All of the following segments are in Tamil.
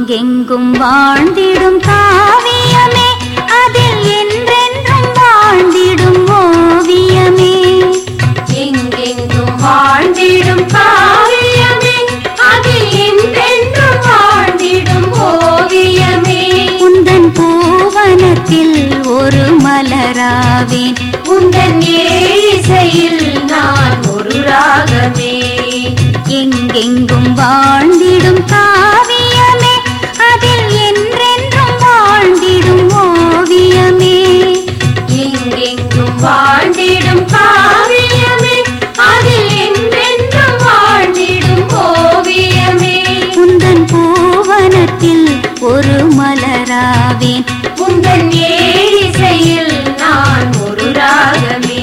எங்கெங்கும் வாழ்ந்திடும் காவியமே அதில் என்றென்றும் வாழ்ந்திடும் ஓவியமே எங்கெங்கும் வாழ்ந்திடும் காவியமே அதில் என்றென்றும் வாழ்ந்திடும் ஓவியமே உந்தன் பூவனத்தில் ஒரு மலராவேன் உந்தன் ஏழிசையில் நான் ஒரு ராகமே எங்கெங்கும் வாழ்ந்திடும் காவியமே அதில் என்றென்றும் வாழ்ந்திடும் ஓவியமே எங்கெங்கும் வாழ்ந்திடும் காவியமே அதில் என்றென்றும் வாழ்ந்திடும் ஓவியமே உந்தன் பூவனத்தில் ஒரு மலராவேன் உந்தன் ஏழிசையில் நான் ஒரு ராகமே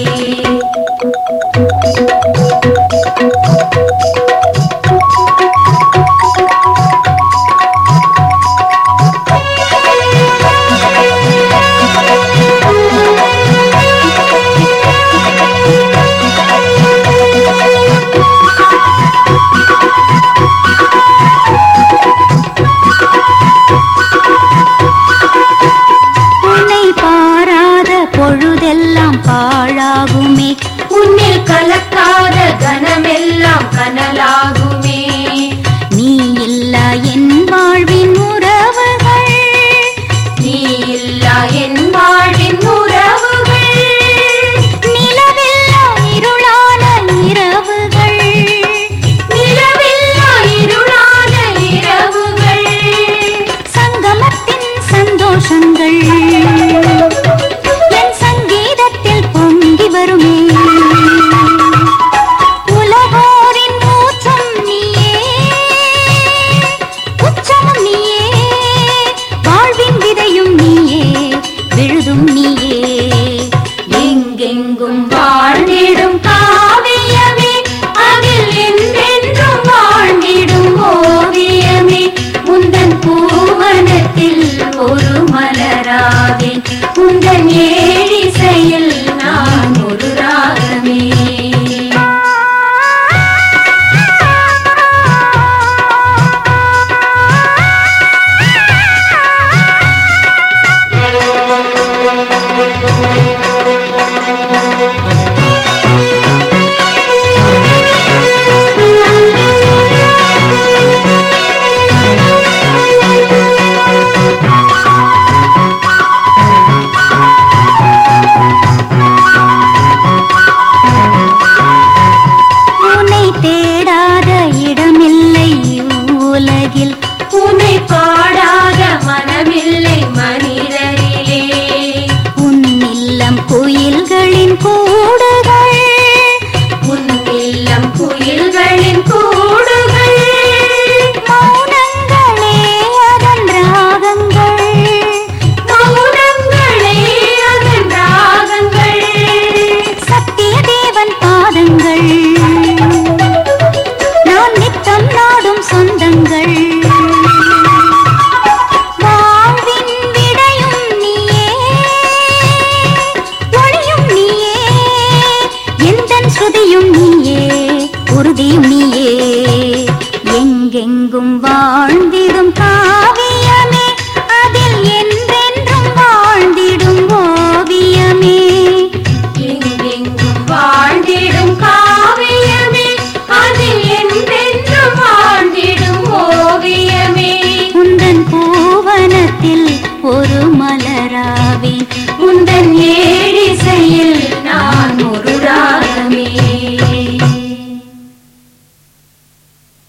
உன்னை பாராத பொழுதெல்லாம் பாழாகுமே உன்னில் கலக்காத கனமெல்லாம் கனலாகுமே நீ இல்லா என் வாழ்வின் உறவுகள் நீ இல்லா என் வாழ்வின் உறவுகள் நிலவில்லா இருளான இரவுகள் நிலவில்லா இருளான இரவுகள் சங்கமத்தின் சந்தோஷங்கள் என் சங்கீதத்தில் பொங்கி வருமே உலகோரின் ஊற்றம் நீயே உச்சமும் நீயே வாழ்வின் விதையும் நீயே விழுதும் நீயே எங்கெங்கும் வாழ்ந்திடும் காவியமே அதில் என்றென்றும் வாழ்ந்திடும் ஓவியமே முந்தன் பூவனத்தில் ஒரு மலராவேன் முந்தன் ஏழிசையில் நான் ஒரு ராகமே உன்னை தேடாத இடமில்லை உலகில்